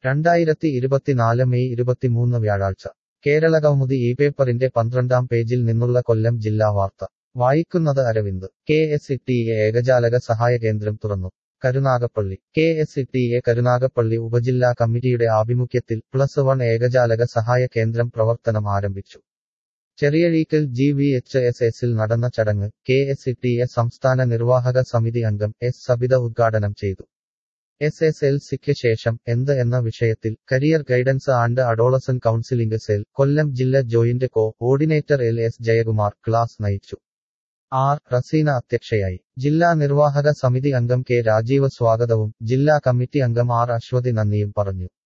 രണ്ടായിരത്തി ഇരുപത്തിനാല് മെയ് ഇരുപത്തിമൂന്ന് വ്യാഴാഴ്ച കേരളകൗമുദി ഈ പേപ്പറിന്റെ പന്ത്രണ്ടാം പേജിൽ നിന്നുള്ള കൊല്ലം ജില്ലാ വാർത്ത വായിക്കുന്നത് Aravind K S E T A ഏകജാലക സഹായ കേന്ദ്രം തുറന്നു Karunagappally K S E T A Karunagappally ഉപജില്ലാ കമ്മിറ്റിയുടെ ആഭിമുഖ്യത്തിൽ പ്ലസ് വൺ ഏകജാലക സഹായ കേന്ദ്രം പ്രവർത്തനം ആരംഭിച്ചു Cheriyazheekal G V H S എസിൽ നടന്ന ചടങ്ങ് K S E T A സംസ്ഥാന നിർവാഹക സമിതി അംഗം എസ് സബിത ഉദ്ഘാടനം ചെയ്തു എസ് എസ് എൽ സിക്ക് ശേഷം എന്ത് എന്ന വിഷയത്തിൽ career guidance and adolescent counselling cell Kollam ജില്ല joint coordinator L S Jayakumar class നയിച്ചു ആർ റസീന അധ്യക്ഷയായി ജില്ലാ നിർവാഹക സമിതി അംഗം കെ രാജീവ് സ്വാഗതവും ജില്ലാ കമ്മിറ്റി അംഗം ആർ അശ്വതി നന്ദിയും പറഞ്ഞു